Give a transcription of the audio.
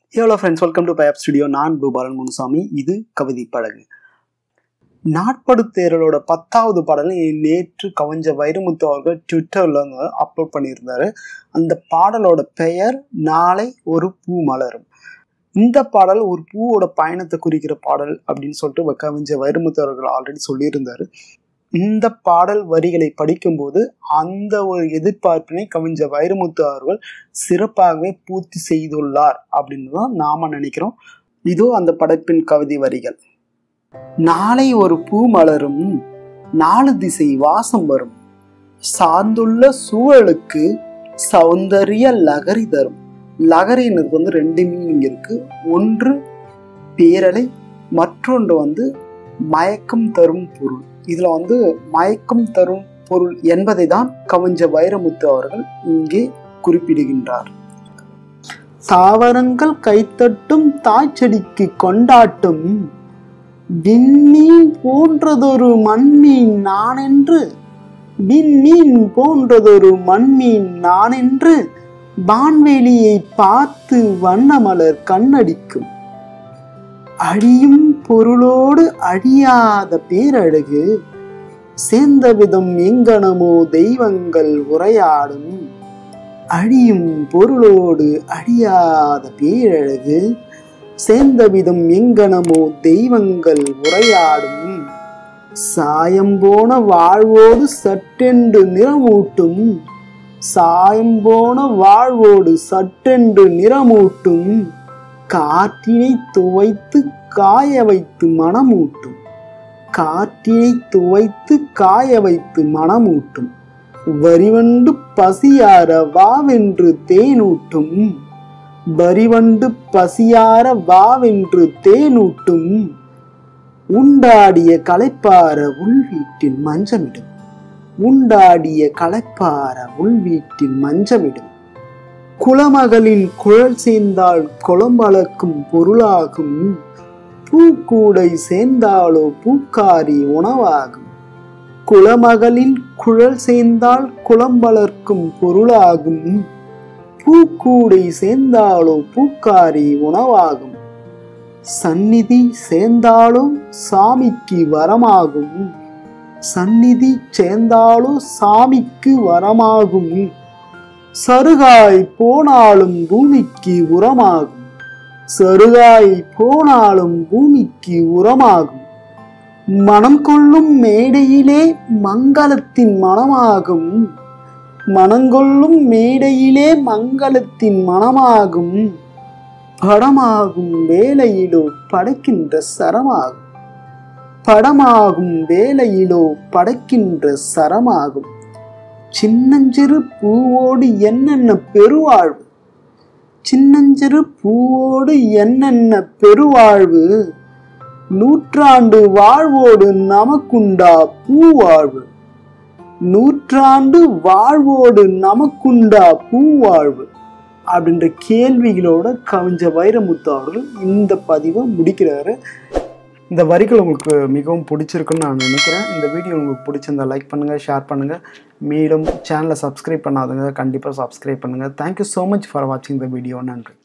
hello friends welcome to பயப் studio நான் பூபாலன் முனுசாமி இது கவிதை பழகு நாட்படு தேரலோட பத்தாவது பாடலை நேற்று கவிஞ வைரமுத்து அவர்கள் ட்விட்டரில் வந்து அப்லோட் பண்ணியிருந்தாரு அந்த பாடலோட பெயர் நாளை ஒரு பூ மலரும் இந்த பாடல் ஒரு பூவோட பயணத்தை குறிக்கிற பாடல் அப்படின்னு சொல்லிட்டு கவிஞ வைரமுத்து அவர்கள் ஆல்ரெடி சொல்லியிருந்தாரு இந்த பாடல் வரிகளை படிக்கும்போது அந்த ஒரு எதிர்பார்ப்பினை கவிஞ வைரமுத்து அவர்கள் சிறப்பாகவே பூர்த்தி செய்துள்ளார் அப்படின்னு தான் நாம நினைக்கிறோம் இதோ அந்த படைப்பின் கவிதை வரிகள் நாளை ஒரு பூ மலரும் நாலு திசை வாசம் வரும் சார்ந்துள்ள சூழலுக்கு சௌந்தரிய லகரி தரும் லகரின்னு வந்து ரெண்டு மீனிங் இருக்கு ஒன்று பேரலை மற்றொன்று வந்து மயக்கம் தரும் பொருள் இதுல வந்து மயக்கம் தரும் பொருள் என்பதை தான் கவிஞ வைரமுத்து அவர்கள் இங்கே குறிப்பிடுகின்றார் தாவரங்கள் கைத்தட்டும் தாய்ச்செடிக்கு கொண்டாட்டும் விண்மீன் போன்றதொரு மண்மீன் நான் என்று விண்மீன் போன்றதொரு மண்மீன் நான் என்று வான்வெளியை பார்த்து வண்ணமலர் கண்ணடிக்கும் அழியும் பொருளோடு அழியாத பேரழகு சேர்ந்த விதம் எங்கனமோ தெய்வங்கள் உரையாடும் அழியும் பொருளோடு அழியாத பேரழகு சேர்ந்த விதம் எங்கனமோ தெய்வங்கள் உரையாடும் சாயம் போன வாழ்வோடு சட்டென்று நிறமூட்டும் சாயம் போன வாழ்வோடு சட்டென்று நிறமூட்டும் காற்றினை துவைத்து காய வைத்து மனமூட்டும் காற்றினை துவைத்து காய வைத்து மனமூட்டும் வரிவண்டு பசியார வாவென்று தேனூட்டும் வரிவண்டு பசியார வாவென்று தேனூட்டும் உண்டாடிய களைப்பார உள்வீட்டில் மஞ்சமிடும் உண்டாடிய களைப்பார உள்வீட்டில் மஞ்சமிடும் குலமகளின் குழல் சேர்ந்தால் குளம்பளக்கும் பொருளாகும் பூக்கூடை சேர்ந்தாலோ பூக்காரி உணவாகும் குலமகளின் குழல் சேர்ந்தால் குளம்பளர்க்கும் பொருளாகும் பூக்கூடை சேர்ந்தாலோ பூக்காரி உணவாகும் சந்நிதி சேர்ந்தாலோ சாமிக்கு வரமாகும் சந்நிதி சேர்ந்தாலோ சாமிக்கு வரமாகும் சருகாய் போனாலும் பூமிக்கு உரமாகும் சருகாய் போனாலும் பூமிக்கு உரமாகும் மனம் கொள்ளும் மேடையிலே மங்களத்தின் மனமாகும் மனங்கொள்ளும் மேடையிலே மங்களத்தின் மனமாகும் படமாகும் வேலையிலோ படைக்கின்ற சரமாகும் படமாகும் வேலையிலோ படைக்கின்ற சரமாகும் சின்னஞ்சிறு பூவோடு என்னென்ன பெருவாழ்வு சின்னஞ்சிறு பூவோடு என்னென்ன பெருவாழ்வு நூற்றாண்டு வாழ்வோடு நமக்குண்டா பூவாழ்வு நூற்றாண்டு வாழ்வோடு நமக்குண்டா பூவாழ்வு அப்படின்ற கேள்விகளோட கவிஞ வைரமுத்து அவர்கள் இந்த பதிவை முடிக்கிறாரு இந்த வரிகள் உங்களுக்கு மிகவும் பிடிச்சிருக்குன்னு நான் நினைக்கிறேன் இந்த வீடியோ உங்களுக்கு பிடிச்சிருந்தா லைக் பண்ணுங்கள் ஷேர் பண்ணுங்கள் மேலும் சேனலை சப்ஸ்கிரைப் பண்ணாதவங்க கண்டிப்பாக சப்ஸ்கிரைப் பண்ணுங்கள் தேங்க்யூ ஸோ மச் ஃபார் வாட்சிங் த வீடியோ நன்றி